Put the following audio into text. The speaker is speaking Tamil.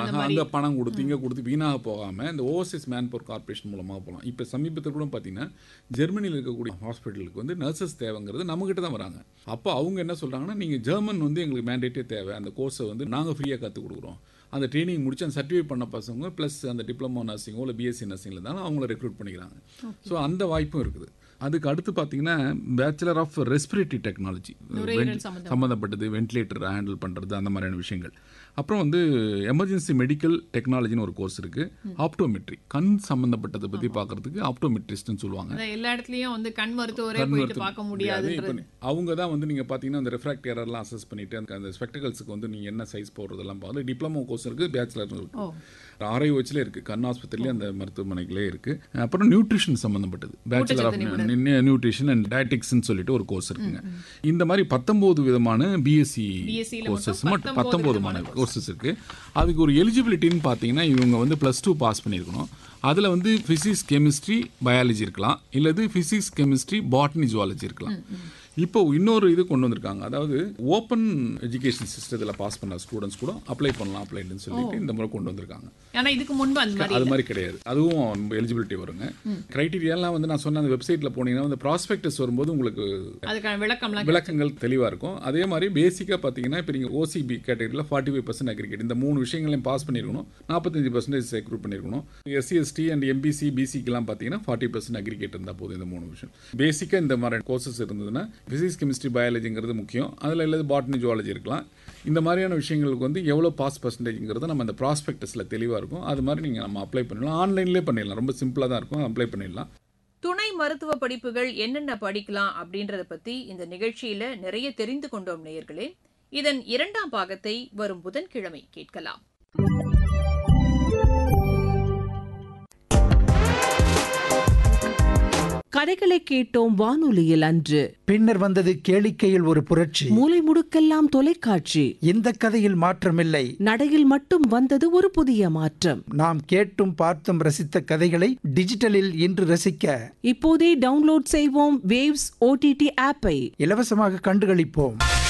அந்த மாதிரி அங்கே பணம் கொடுத்து இங்கே கொடுத்து வீணாக போகாமல் இந்த ஓவர்சீஸ் மேன் பவர் கார்பரேஷன் மூலமாக போகலாம் இப்போ சமீபத்தில் கூட பார்த்தீங்கன்னா ஜெர்மனியில் இருக்கக்கூடிய ஹாஸ்பிட்டலுக்கு வந்து நர்சஸ் தேவைங்கிறது நம்மகிட்ட தான் வராங்க அப்போ அவங்க என்ன சொல்கிறாங்கன்னா நீங்கள் ஜெர்மன் வந்து எங்களுக்கு மேண்டேட்டே தேவை அந்த கோர்ஸை வந்து நாங்கள் ஃப்ரீயாக கற்றுக் கொடுக்குறோம் அந்த ட்ரைனிங் முடிச்சு அந்த சர்டிஃபிகேட் பண்ண பசங்க ப்ளஸ் அந்த டிப்ளமோ நர்சிங்கோ இல்லை பிஎஸ்சி நர்சிங்கில் இருந்தாலும் அவங்கள ரெக்ரூட் பண்ணிக்கிறாங்க ஸோ அந்த வாய்ப்பும் இருக்குது அதுக்கு அடுத்து பார்த்தீங்கன்னா பேச்சுலர் ஆஃப் ரெஸ்பிரேட்டரி டெக்னாலஜி நுரையீரல் சம்பந்தம். சம்மந்தப்பட்டது வென்டிலேட்டர் ஹேண்டில் பண்ணுறது அந்த மாதிரியான விஷயங்கள் அப்புறம் வந்து எமர்ஜென்சி மெடிக்கல் டெக்னாலஜின்னு ஒரு கோர்ஸ் இருக்குது ஆப்டோமெட்ரி கண் சம்மந்தப்பட்டதை பற்றி பார்க்கறதுக்கு ஆப்டோமெட்ரிஸ்ட்னு சொல்லுவாங்க அதான் எல்லா இடத்துலயும் வந்து கண் மருத்துவரே கண் போயிட்டு மருத்துவம் பார்க்க முடியாது. இப்ப முடியாதுன்றது நீ- அவங்க தான் வந்து நீங்கள் பார்த்தீங்கன்னா அந்த ரெஃப்ராக்ட் எரர்லாம் அசஸ் பண்ணிட்டு அந்த- அந்த ஸ்பெக்டகல்ஸுக்கு வந்து நீங்கள் என்ன சைஸ் போடுறதெல்லாம் பார்த்து டிப்ளமோ கோர்ஸ் இருக்குது பேச்சுலர் இருக்கு ஓ ஆர்ஐஓச்சில் இருக்குது கண் ஆஸ்பத்திரியிலே அந்த மருத்துவமனைகளே இருக்குது அப்புறம் நியூட்ரிஷன் சம்மந்தப்பட்டது பேச்சுலர் ஆஃப் நியூட்ரிஷன் அண்ட் டயட்டிக்ஸ்னு சொல்லிட்டு ஒரு கோர்ஸ் இருக்குங்க இந்த மாதிரி பத்தொம்போது விதமான பிஎஸ்சி BSc ல கோர்சஸ் மட்டும் மட்டும் பத்தொம்போது விதமான கோர்சஸ் இருக்குது அதுக்கு ஒரு எலிஜிபிலிட்டின்னு பார்த்தீங்கன்னா இவங்க வந்து ப்ளஸ் டூ பாஸ் பண்ணியிருக்கணும் அதில் வந்து ஃபிசிக்ஸ் கெமிஸ்ட்ரி பயாலஜி இருக்கலாம் இல்லது ஃபிசிக்ஸ் கெமிஸ்ட்ரி பாட்னி ஜுவாலஜி இருக்கலாம் இப்போ இன்னொரு இது கொண்டு வந்திருக்காங்க அதாவது ஓப்பன் எஜுகேஷன் சிஸ்டத்தில் பாஸ் பண்ண ஸ்டூடெண்ட்ஸ் கூட அப்ளை பண்ணலாம் அப்ளைன்னு சொல்லிட்டு இந்த முறை கொண்டு வந்திருக்காங்க ஆனா இதுக்கு முன்பு அந்த மாதிரி அது மாதிரி கிடையாது அதுவும் எலிஜிபிலிட்டி வருங்க கிரைட்டீரியாலாம் வந்து நான் சொன்ன அந்த வெப்சைட்டில் போனீங்கன்னா வந்து ப்ராஸ்பெக்டஸ் வரும்போது உங்களுக்கு அதுக்கான விளக்கம்லாம் விளக்கங்கள் தெளிவாக இருக்கும் அதே மாதிரி பேசிக்காக பார்த்தீங்கன்னா இப்போ நீங்கள் ஓசிபி கேட்டகரியில் ஃபார்ட்டி ஃபைவ் பர்சன்ட் அக்ரிகேட் இந்த மூணு விஷயங்களையும் பாஸ் பண்ணியிருக்கணும் நாற்பத்தஞ்சு பர்சன்டேஜ் ரெக்ரூட் பண்ணியிருக்கணும் எஸ்சி எஸ்டி அண்ட் எம்பிசி பிசிக்கெலாம் பார்த்தீங்கன்னா ஃபார்ட்டி பர்சன்ட் அக்ரிகேட் இருந்தால் போதும் இந்த மூணு விஷயம் பேசிக்காக இந்த மாதிரி கோர்சஸ் இருந்ததுன்னா ஃபிசிக்ஸ் கெமிஸ்ட்ரி பயாலஜிங்கிறது முக்கியம் அதில் இல்லது பாட்னி ஜுவாலஜி இருக்கலாம் இந்த மாதிரியான விஷயங்களுக்கு வந்து எவ்வளோ பாஸ் பர்சன்டேஜ்ங்கிறது நம்ம அந்த ப்ராஸ்பெக்டஸில் தெளிவாக இருக்கும் அது மாதிரி நீங்கள் நம்ம அப்ளை பண்ணிடலாம் ஆன்லைன்லேயே பண்ணிடலாம் ரொம்ப சிம்பிளாக தான் இருக்கும் அப்ளை பண்ணிடலாம் துணை மருத்துவ படிப்புகள் என்னென்ன படிக்கலாம் அப்படின்றத பத்தி இந்த நிகழ்ச்சியில நிறைய தெரிந்து கொண்டோம் நேயர்களே இதன் இரண்டாம் பாகத்தை வரும் புதன்கிழமை கேட்கலாம் கதைகளை கேட்டோம் வானொலியில் அன்று பின்னர் வந்தது கேளிக்கையில் ஒரு புரட்சி மூலை முடுக்கெல்லாம் தொலைக்காட்சி இந்த கதையில் மாற்றமில்லை நடையில் மட்டும் வந்தது ஒரு புதிய மாற்றம் நாம் கேட்டும் பார்த்தும் ரசித்த கதைகளை டிஜிட்டலில் இன்று ரசிக்க இப்போதே டவுன்லோட் செய்வோம் வேவ்ஸ் ஓடிடி ஆப்பை இலவசமாக கண்டுகளிப்போம்